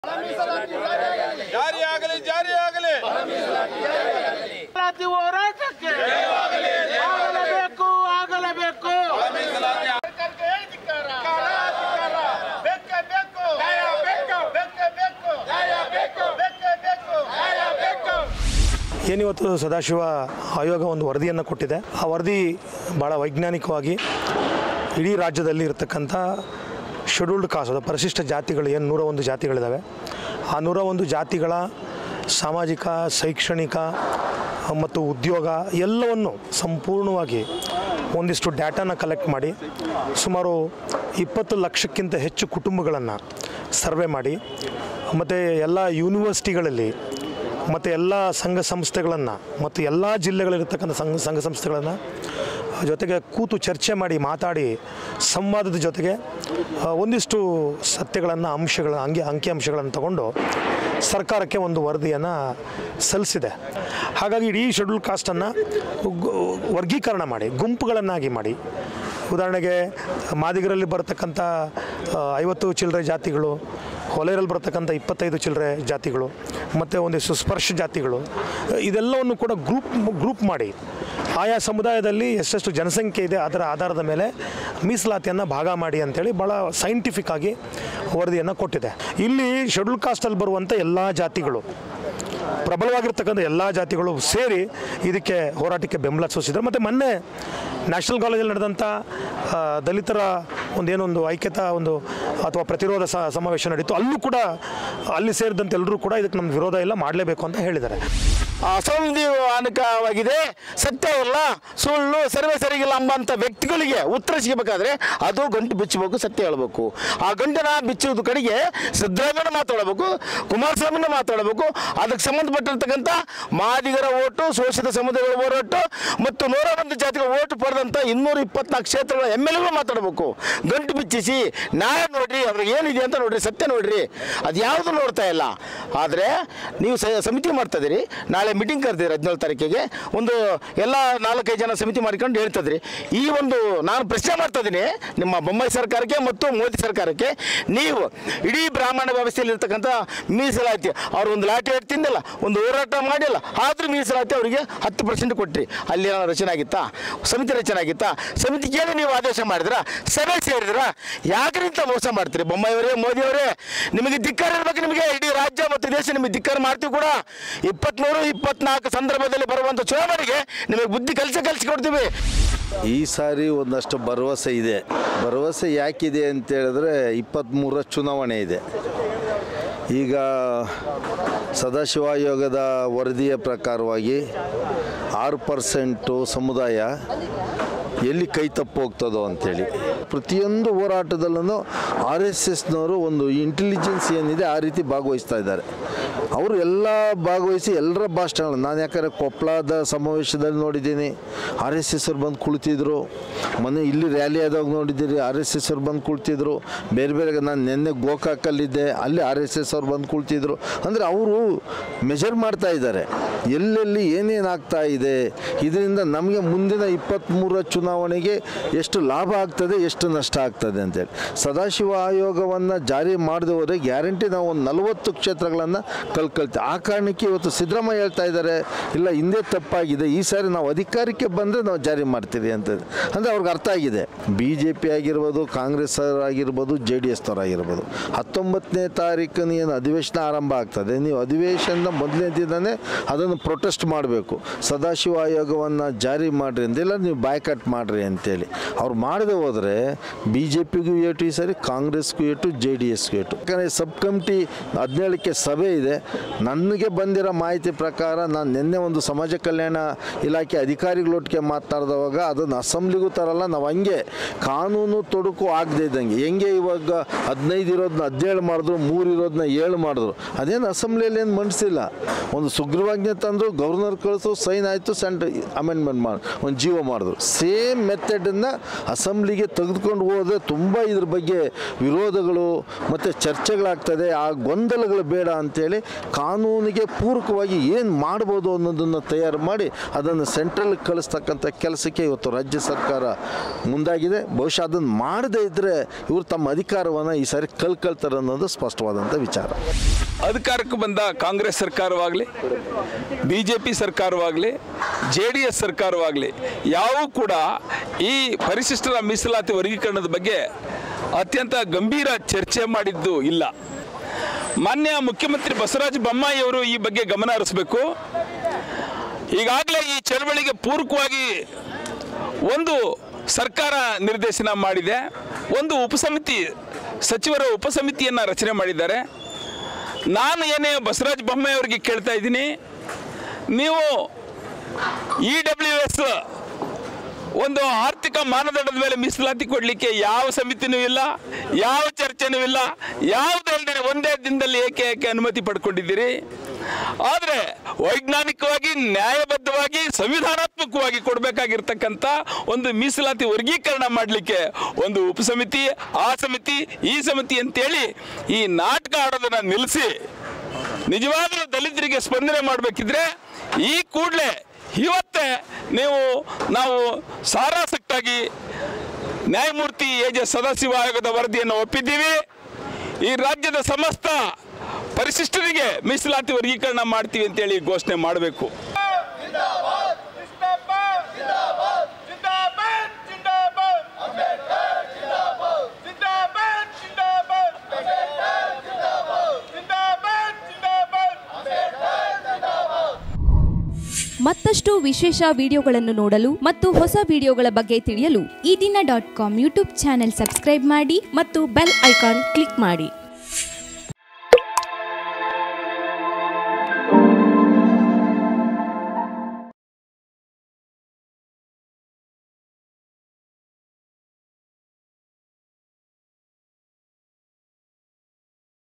ಜಾರಿಯಾಗಲಿ ಜಾರಿಯಾಗಲಿ ಮೀಸಲಾತಿ ಹೋರಾಟಕ್ಕೆ ಆಗಲೇಬೇಕು ಆಗಲೇಬೇಕು ಸರ್ಕಾರಕ್ಕೆ ಧಿಕ್ಕಾರ. ಬೇಕೇ ಬೇಕು. ಬೇಕೇ ಬೇಕು. ಬೇಕೇ ಬೇಕು. ಏನಿವತ್ತು ಸದಾಶಿವ ಆಯೋಗ ಒಂದು ವರದಿಯನ್ನು ಕೊಟ್ಟಿದೆ ಆ ವರದಿ ಭಾಳ ವೈಜ್ಞಾನಿಕವಾಗಿ ಇಡೀ ರಾಜ್ಯದಲ್ಲಿ ಇರತಕ್ಕಂಥ ಶೆಡ್ಯೂಲ್ಡ್ ಕಾಸ್ಟ್ ಅದು ಪರಿಶಿಷ್ಟ ಜಾತಿಗಳು ಏನು ನೂರ ಒಂದು ಜಾತಿಗಳಿದ್ದಾವೆ ಆ ನೂರ ಒಂದು ಜಾತಿಗಳ ಸಾಮಾಜಿಕ ಶೈಕ್ಷಣಿಕ ಮತ್ತು ಉದ್ಯೋಗ ಎಲ್ಲವನ್ನು ಸಂಪೂರ್ಣವಾಗಿ ಒಂದಿಷ್ಟು ಡಾಟಾನ ಕಲೆಕ್ಟ್ ಮಾಡಿ ಸುಮಾರು ಇಪ್ಪತ್ತು ಲಕ್ಷಕ್ಕಿಂತ ಹೆಚ್ಚು ಕುಟುಂಬಗಳನ್ನು ಸರ್ವೆ ಮಾಡಿ ಮತ್ತು ಎಲ್ಲ ಯೂನಿವರ್ಸಿಟಿಗಳಲ್ಲಿ ಮತ್ತು ಎಲ್ಲ ಸಂಘ ಸಂಸ್ಥೆಗಳನ್ನು ಮತ್ತು ಎಲ್ಲ ಜಿಲ್ಲೆಗಳಿರ್ತಕ್ಕಂಥ ಸಂಘ ಸಂಘ ಸಂಸ್ಥೆಗಳನ್ನು ಜೊತೆಗೆ ಕೂತು ಚರ್ಚೆ ಮಾಡಿ ಮಾತಾಡಿ ಸಂವಾದದ ಜೊತೆಗೆ ಆ, ಒಂದಿಷ್ಟು ಸತ್ಯಗಳನ್ನು ಅಂಶಗಳ ಅಂಕಿ ಅಂಕಿಅಂಶಗಳನ್ನು ತಗೊಂಡು ಸರ್ಕಾರಕ್ಕೆ ಒಂದು ವರದಿಯನ್ನು ಸಲ್ಲಿಸಿದೆ ಹಾಗಾಗಿ ಇಡೀ ಶೆಡ್ಯೂಲ್ ಕಾಸ್ಟನ್ನು ವರ್ಗೀಕರಣ ಮಾಡಿ ಗುಂಪುಗಳನ್ನಾಗಿ ಮಾಡಿ ಉದಾಹರಣೆಗೆ ಮಾದಿಗರಲ್ಲಿ ಬರತಕ್ಕಂಥ ಆ, ಐವತ್ತು ಚಿಲ್ಲರೆ ಜಾತಿಗಳು ಹೊಲೆಯಲ್ಲಿ ಬರ್ತಕ್ಕಂಥ ಇಪ್ಪತ್ತೈದು ಚಿಲ್ಲರೆ ಜಾತಿಗಳು ಮತ್ತು ಒಂದಿಷ್ಟು ಸ್ಪರ್ಶ ಜಾತಿಗಳು ಇದೆಲ್ಲವನ್ನು ಕೂಡ ಗ್ರೂಪ್ ಗ್ರೂಪ್ ಮಾಡಿ ಆಯಾ ಸಮುದಾಯದಲ್ಲಿ ಎಷ್ಟೆಷ್ಟು ಜನಸಂಖ್ಯೆ ಇದೆ ಅದರ ಆಧಾರದ ಮೇಲೆ ಮೀಸಲಾತಿಯನ್ನು ಭಾಗ ಮಾಡಿ ಅಂತೇಳಿ ಭಾಳ ಸೈಂಟಿಫಿಕ್ ಆಗಿ ವರದಿಯನ್ನು ಕೊಟ್ಟಿದೆ ಇಲ್ಲಿ ಶೆಡ್ಯೂಲ್ ಕಾಸ್ಟಲ್ಲಿ ಬರುವಂಥ ಎಲ್ಲ ಜಾತಿಗಳು ಪ್ರಬಲವಾಗಿರ್ತಕ್ಕಂಥ ಎಲ್ಲ ಜಾತಿಗಳು ಸೇರಿ ಇದಕ್ಕೆ ಹೋರಾಟಕ್ಕೆ ಬೆಂಬಲ ಸೂಚಿಸಿದರು ಮತ್ತು ಮೊನ್ನೆ ನ್ಯಾಷನಲ್ ಕಾಲೇಜಲ್ಲಿ ನಡೆದಂಥ ಆ, ದಲಿತರ ಒಂದೇನೊಂದು ಐಕ್ಯತಾ ಒಂದು ಅಥವಾ ಪ್ರತಿರೋಧ ಸ- ಸಮಾವೇಶ ನಡೀತು ಅಲ್ಲೂ ಕೂಡ ಅಲ್ಲಿ ಸೇರಿದಂತೆ ಎಲ್ಲರೂ ಕೂಡ ಇದಕ್ಕೆ ನಮ್ಮ ವಿರೋಧ ಇಲ್ಲ ಮಾಡಲೇಬೇಕು ಅಂತ ಹೇಳಿದ್ದಾರೆ ಅಸಂವಿಧಾನಿಕವಾಗಿದೆ ಸತ್ಯ ಇಲ್ಲ ಸುಳ್ಳು ಸರ್ವೆ ಸರಿಗಿಲ್ಲ ಎಂಬಂಥ ವ್ಯಕ್ತಿಗಳಿಗೆ ಉತ್ತರ ಸಿಗಬೇಕಾದ್ರೆ ಅದು ಗಂಟು ಬಿಚ್ಚಬೇಕು ಸತ್ಯ ಹೇಳಬೇಕು ಆ ಗಂಟನ ಬಿಚ್ಚೋದು ಕಡೆಗೆ ಸಿದ್ದರಾಮಯ್ಯ ಮಾತಾಡಬೇಕು ಕುಮಾರಸ್ವಾಮಿನ ಮಾತಾಡಬೇಕು ಅದಕ್ಕೆ ಸಂಬಂಧಪಟ್ಟಿರ್ತಕ್ಕಂಥ ಮಾದಿಗರ ಓಟು ಶೋಷಿತ ಸಮುದಾಯಗಳ ಹೋರಾಟ ಮತ್ತು ನೂರ ಒಂದು ಜಾತಿಗಳ ಓಟು ಪಡೆದಂಥ ಇನ್ನೂರ ಇಪ್ಪತ್ನಾಲ್ಕು ಕ್ಷೇತ್ರಗಳ ಎಮ್ ಎಲ್ ಎಗಳು ಮಾತಾಡಬೇಕು ಗಂಟು ಬಿಚ್ಚಿಸಿ ನ್ಯಾಯ ನೋಡ್ರಿ ಅವ್ರಿಗೆ ಏನಿದೆ ಅಂತ ನೋಡ್ರಿ ಸತ್ಯ ನೋಡ್ರಿ ಅದು ಯಾವುದು ನೋಡ್ತಾ ಇಲ್ಲ ಆದರೆ ನೀವು ಸ- ಸಮಿತಿ ಮಾಡ್ತಾ ಇದೀರಿ ನಾಳೆ ಮೀಟಿಂಗ್ ಕರೆದಿರಿ ಹದಿನೇಳು ತಾರೀಕಿಗೆ ಒಂದು ಎಲ್ಲ ನಾಲ್ಕೈದು ಜನ ಸಮಿತಿ ಮಾಡ್ಕೊಂಡು ಹೇಳ್ತದ್ರಿ ಈ ಒಂದು ನಾನು ಪ್ರಶ್ನೆ ಮಾಡ್ತಾ ಇದ್ದೀನಿ ನಿಮ್ಮ ಬೊಮ್ಮಾಯಿ ಸರ್ಕಾರಕ್ಕೆ ಮತ್ತು ಮೋದಿ ಸರ್ಕಾರಕ್ಕೆ ನೀವು ಇಡೀ ಬ್ರಾಹ್ಮಣ ವ್ಯವಸ್ಥೆಯಲ್ಲಿ ಇರ್ತಕ್ಕಂಥ ಮೀಸಲಾತಿ ಅವ್ರು ಒಂದು ಲಾಠಿ ಏಟ್ ತಿಂದಿಲ್ಲ ಒಂದು ಹೋರಾಟ ಮಾಡಿಲ್ಲ ಆದರೂ ಮೀಸಲಾತಿ ಅವರಿಗೆ ಹತ್ತು ಪರ್ಸೆಂಟ್ ಕೊಟ್ರಿ ಅಲ್ಲಿ ಏನಾದ್ರು ರಚನೆ ಆಗಿತ್ತಾ ಸಮಿತಿ ರಚನೆ ಆಗಿತ್ತಾ ಸಮಿತಿ ಕೇಳಿ ನೀವು ಆದೇಶ ಮಾಡಿದ್ರ ಸಭೆ ಸೇರಿದ್ರ ಯಾಕ್ರಿಂತ ಮೋಸ ಮಾಡ್ತೀರಿ ಬೊಮ್ಮಾಯಿಯವರೇ ಮೋದಿಯವರೇ ನಿಮಗೆ ಧಿಕ್ಕಾರ ಇರ್ಬೇಕು ನಿಮಗೆ ಇಡೀ ರಾಜ್ಯ ಮತ್ತು ದೇಶ ನಿಮಗೆ ಧಿಕ್ಕಾರ ಮಾಡ್ತೀವಿ ಕೂಡ ಇಪ್ಪತ್ತ್ಮೂರು ಇಪ್ಪತ್ನಾಲ್ಕು ಸಂದರ್ಭದಲ್ಲಿ ಬರುವಂಥ ಚುನಾವಣೆಗೆ ನಿಮಗೆ ಬುದ್ಧಿ ಕಲಿಸಿ ಕಲಿಸಿಕೊಡ್ತೀವಿ ಈ ಸಾರಿ ಒಂದಷ್ಟು ಭರವಸೆ ಇದೆ ಭರವಸೆ ಯಾಕಿದೆ ಅಂತ ಹೇಳಿದ್ರೆ ಇಪ್ಪತ್ತ್ಮೂರರ ಚುನಾವಣೆ ಇದೆ ಈಗ ಸದಾಶಿವ ಆಯೋಗದ ವರದಿಯ ಪ್ರಕಾರವಾಗಿ ಆರು ಪರ್ಸೆಂಟು ಸಮುದಾಯ ಎಲ್ಲಿ ಕೈ ತಪ್ಪು ಹೋಗ್ತದೋ ಅಂಥೇಳಿ ಪ್ರತಿಯೊಂದು ಹೋರಾಟದಲ್ಲೂ ಆರ್ ಎಸ್ ಎಸ್ನವರು ಒಂದು ಇಂಟೆಲಿಜೆನ್ಸ್ ಏನಿದೆ ಆ ರೀತಿ ಭಾಗವಹಿಸ್ತಾ ಇದ್ದಾರೆ ಅವರು ಎಲ್ಲ ಭಾಗವಹಿಸಿ ಎಲ್ಲರ ಭಾಷಣಗಳು ನಾನು ಯಾಕಂದರೆ ಕೊಪ್ಪಳದ ಸಮಾವೇಶದಲ್ಲಿ ನೋಡಿದ್ದೀನಿ ಆರ್ ಎಸ್ ಎಸ್ ಅವ್ರು ಬಂದು ಕುಳಿತಿದ್ರು ಮೊನ್ನೆ ಇಲ್ಲಿ ರ್ಯಾಲಿ ಆದಾಗ ನೋಡಿದ್ದೀರಿ ಆರ್ ಎಸ್ ಎಸ್ ಅವ್ರು ಬಂದು ಕುಳಿತಿದ್ರು ಬೇರೆ ಬೇರೆ ನಾನು ನಿನ್ನೆ ಗೋಕಾಕಲ್ಲಿದ್ದೆ ಅಲ್ಲಿ ಆರ್ ಎಸ್ ಎಸ್ ಅವ್ರು ಬಂದು ಕುಳಿತಿದ್ರು ಅಂದರೆ ಅವರು ಮೆಜರ್ ಮಾಡ್ತಾ ಇದ್ದಾರೆ ಎಲ್ಲೆಲ್ಲಿ ಏನೇನು ಆಗ್ತಾ ಇದೆ ಇದರಿಂದ ನಮಗೆ ಮುಂದಿನ ಇಪ್ಪತ್ತ್ಮೂರರ ಚುನಾವಣೆಗೆ ಎಷ್ಟು ಲಾಭ ಆಗ್ತದೆ ಎಷ್ಟು ನಷ್ಟ ಆಗ್ತದೆ ಅಂತೇಳಿ ಸದಾಶಿವ ಆಯೋಗವನ್ನು ಜಾರಿ ಮಾಡದೆ ಹೋದರೆ ಗ್ಯಾರಂಟಿ ನಾವು ಒಂದು ನಲವತ್ತು ಕ್ಷೇತ್ರಗಳನ್ನು ಕಲ್ಕೊಳ್ತೀವಿ ಆ ಕಾರಣಕ್ಕೆ ಇವತ್ತು ಸಿದ್ದರಾಮಯ್ಯ ಹೇಳ್ತಾ ಇದ್ದಾರೆ ಇಲ್ಲ ಹಿಂದೆ ತಪ್ಪಾಗಿದೆ ಈ ಸಾರಿ ನಾವು ಅಧಿಕಾರಕ್ಕೆ ಬಂದರೆ ನಾವು ಜಾರಿ ಮಾಡ್ತೀವಿ ಅಂತ ಅಂದರೆ ಅವ್ರಿಗೆ ಅರ್ಥ ಆಗಿದೆ ಬಿ ಜೆ ಪಿ ಆಗಿರ್ಬೋದು ಕಾಂಗ್ರೆಸ್ ಆಗಿರ್ಬೋದು ಜೆ ಡಿ ಎಸ್ನವರಾಗಿರ್ಬೋದು ಹತ್ತೊಂಬತ್ತನೇ ತಾರೀಕು ಏನು ಅಧಿವೇಶನ ಆರಂಭ ಆಗ್ತದೆ ನೀವು ಅಧಿವೇಶನದ ಮೊದಲನೇ ದಿನವೇ ಅದನ್ನು ಪ್ರೊಟೆಸ್ಟ್ ಮಾಡಬೇಕು ಸದಾಶಿವ ಆಯೋಗವನ್ನು ಜಾರಿ ಮಾಡಿರಿ ಅಂದಿಲ್ಲ ನೀವು ಬಾಯ್ಕಟ್ ಮಾಡಿರಿ ಅಂತೇಳಿ ಅವ್ರು ಮಾಡದೆ ಹೋದರೆ ಬಿ ಜೆ ಪಿಗೂ ಏಟು ಈ ಸರಿ ಕಾಂಗ್ರೆಸ್ಗೂ ಏಟು ಜೆ ಡಿ ಎಸ್ಗೂ ಏಟು ಯಾಕಂದರೆ ಸಬ್ ಕಮಿಟಿ ಹದಿನೇಳಕ್ಕೆ ಸಭೆ ಇದೆ ನನಗೆ ಬಂದಿರೋ ಮಾಹಿತಿ ಪ್ರಕಾರ ನಾನು ನಿನ್ನೆ ಒಂದು ಸಮಾಜ ಕಲ್ಯಾಣ ಇಲಾಖೆ ಅಧಿಕಾರಿಗಳೊಟ್ಟಿಗೆ ಮಾತನಾಡಿದವಾಗ ಅದನ್ನು ಅಸೆಂಬ್ಲಿಗೂ ತರಲ್ಲ ನಾವು ಹಂಗೆ ಕಾನೂನು ತೊಡಕು ಆಗದೆ ಇದ್ದಂಗೆ ಹೆಂಗೆ ಇವಾಗ ಹದಿನೈದು ಇರೋದನ್ನ ಹದಿನೇಳು ಮಾಡಿದ್ರು ಮೂರು ಇರೋದನ್ನ ಏಳು ಮಾಡಿದ್ರು ಅದೇನು ಅಸೆಂಬ್ಲಿಯಲ್ಲಿ ಏನು ಮಂಡಿಸಿಲ್ಲ ಒಂದು ಸುಗ್ರೀವಾಜ್ಞೆ ತಂದರು ಗವರ್ನರ್ ಕಳಿಸು ಸೈನ್ ಆಯಿತು ಸೆಂಟ್ರ್ ಅಮೆಂಡ್ಮೆಂಟ್ ಮಾಡಿ ಒಂದು ಜೀವೋ ಮಾಡಿದ್ರು ಸೇಮ್ ಮೆಥಡನ್ನು ಅಸೆಂಬ್ಲಿಗೆ ತೆಗೆದು ತೆಗೆದುಕೊಂಡು ಹೋದರೆ ತುಂಬ ಇದ್ರ ಬಗ್ಗೆ ವಿರೋಧಗಳು ಮತ್ತು ಚರ್ಚೆಗಳಾಗ್ತದೆ ಆ ಗೊಂದಲಗಳು ಬೇಡ ಅಂತೇಳಿ ಕಾನೂನಿಗೆ ಪೂರಕವಾಗಿ ಏನು ಮಾಡ್ಬೋದು ಅನ್ನೋದನ್ನು ತಯಾರು ಮಾಡಿ ಅದನ್ನು ಸೆಂಟ್ರಲ್ ಕಳಿಸ್ತಕ್ಕಂಥ ಕೆಲಸಕ್ಕೆ ಇವತ್ತು ರಾಜ್ಯ ಸರ್ಕಾರ ಮುಂದಾಗಿದೆ ಬಹುಶಃ ಅದನ್ನು ಮಾಡದೇ ಇದ್ದರೆ ಇವರು ತಮ್ಮ ಅಧಿಕಾರವನ್ನು ಈ ಸಾರಿ ಕಳ್ಕೊಳ್ತಾರೆ ಅನ್ನೋದು ಸ್ಪಷ್ಟವಾದಂಥ ವಿಚಾರ ಅಧಿಕಾರಕ್ಕೆ ಬಂದ ಕಾಂಗ್ರೆಸ್ ಸರ್ಕಾರವಾಗಲಿ ಬಿ ಜೆ ಪಿ ಸರ್ಕಾರವಾಗಲಿ ಜೆ ಡಿ ಎಸ್ ಸರ್ಕಾರವಾಗಲಿ ಯಾವೂ ಕೂಡ ಈ ಪರಿಶಿಷ್ಟರ ಮೀಸಲಾತಿ ವರ್ಗೀಕರಣದ ಬಗ್ಗೆ ಅತ್ಯಂತ ಗಂಭೀರ ಚರ್ಚೆ ಮಾಡಿದ್ದು ಇಲ್ಲ ಮಾನ್ಯ ಮುಖ್ಯಮಂತ್ರಿ ಬಸವರಾಜ ಬೊಮ್ಮಾಯಿಯವರು ಈ ಬಗ್ಗೆ ಗಮನ ಹರಿಸಬೇಕು ಈಗಾಗಲೇ ಈ ಚಳವಳಿಗೆ ಪೂರಕವಾಗಿ ಒಂದು ಸರ್ಕಾರ ನಿರ್ದೇಶನ ಮಾಡಿದೆ ಒಂದು ಉಪಸಮಿತಿ ಸಚಿವರ ಉಪಸಮಿತಿಯನ್ನು ರಚನೆ ಮಾಡಿದ್ದಾರೆ ನಾನು ಏನೇ ಬಸವರಾಜ ಬೊಮ್ಮಾಯಿ ಅವರಿಗೆ ಕೇಳ್ತಾ ಇದ್ದೀನಿ ನೀವು ಇ ಡಬ್ಲ್ಯೂ ಎಸ್ ಒಂದು ಆರ್ಥಿಕ ಮಾನದಂಡದ ಮೇಲೆ ಮೀಸಲಾತಿ ಕೊಡಲಿಕ್ಕೆ ಯಾವ ಸಮಿತಿನೂ ಇಲ್ಲ ಯಾವ ಚರ್ಚೆನೂ ಇಲ್ಲ ಯಾವುದಲ್ಲದೆ ಒಂದೇ ದಿನದಲ್ಲಿ ಏಕೆ ಏಕೆ ಅನುಮತಿ ಪಡ್ಕೊಂಡಿದ್ದೀರಿ ಆದರೆ ವೈಜ್ಞಾನಿಕವಾಗಿ ನ್ಯಾಯಬದ್ಧವಾಗಿ ಸಂವಿಧಾನಾತ್ಮಕವಾಗಿ ಕೊಡಬೇಕಾಗಿರ್ತಕ್ಕಂಥ ಒಂದು ಮೀಸಲಾತಿ ವರ್ಗೀಕರಣ ಮಾಡಲಿಕ್ಕೆ ಒಂದು ಉಪಸಮಿತಿ ಆ ಸಮಿತಿ ಈ ಸಮಿತಿ ಅಂತೇಳಿ ಈ ನಾಟಕ ಆಡೋದನ್ನು ನಿಲ್ಲಿಸಿ ನಿಜವಾಗ್ಲೂ ದಲಿತರಿಗೆ ಸ್ಪಂದನೆ ಮಾಡಬೇಕಿದ್ರೆ ಈ ಕೂಡಲೇ ಇವತ್ತೇ ನೀವು ನಾವು ಸಾರಾಸಕ್ತಾಗಿ ನ್ಯಾಯಮೂರ್ತಿ ಎ ಜೆ ಸದಾಶಿವ ಆಯೋಗದ ವರದಿಯನ್ನು ಒಪ್ಪಿದ್ದೀವಿ ಈ ರಾಜ್ಯದ ಸಮಸ್ತ ಪರಿಶಿಷ್ಟರಿಗೆ ಮೀಸಲಾತಿ ವರ್ಗೀಕರಣ ಮಾಡ್ತೀವಿ ಅಂತೇಳಿ ಘೋಷಣೆ ಮಾಡಬೇಕು ಜಿಂದಾಬಾದ್ ಜಿಂದಾಬಾದ್ ಜಿಂದಾಬಾದ್ ಜಿಂದಾಬಾದ್ ಜಿಂದಾಬಾದ್ ಅಂಬೇಡ್ಕರ್ ಜಿಂದಾಬಾದ್ ಜಿಂದಾಬಾದ್ ಜಿಂದಾಬಾದ್ ಅಂಬೇಡ್ಕರ್ ಜಿಂದಾಬಾದ್ ಜಿಂದಾಬಾದ್ ಜಿಂದಾಬಾದ್ ಅಂಬೇಡ್ಕರ್ ಜಿಂದಾಬಾದ್ ಮತ್ತಷ್ಟು ವಿಶೇಷ ವಿಡಿಯೋಗಳನ್ನು ನೋಡಲು ಮತ್ತು ಹೊಸ ವಿಡಿಯೋಗಳ ಬಗ್ಗೆ ತಿಳಿಯಲು Ee Dina dot com YouTube channel subscribe ಮಾಡಿ ಮತ್ತು ಬೆಲ್ ಐಕಾನ್ ಕ್ಲಿಕ್ ಮಾಡಿ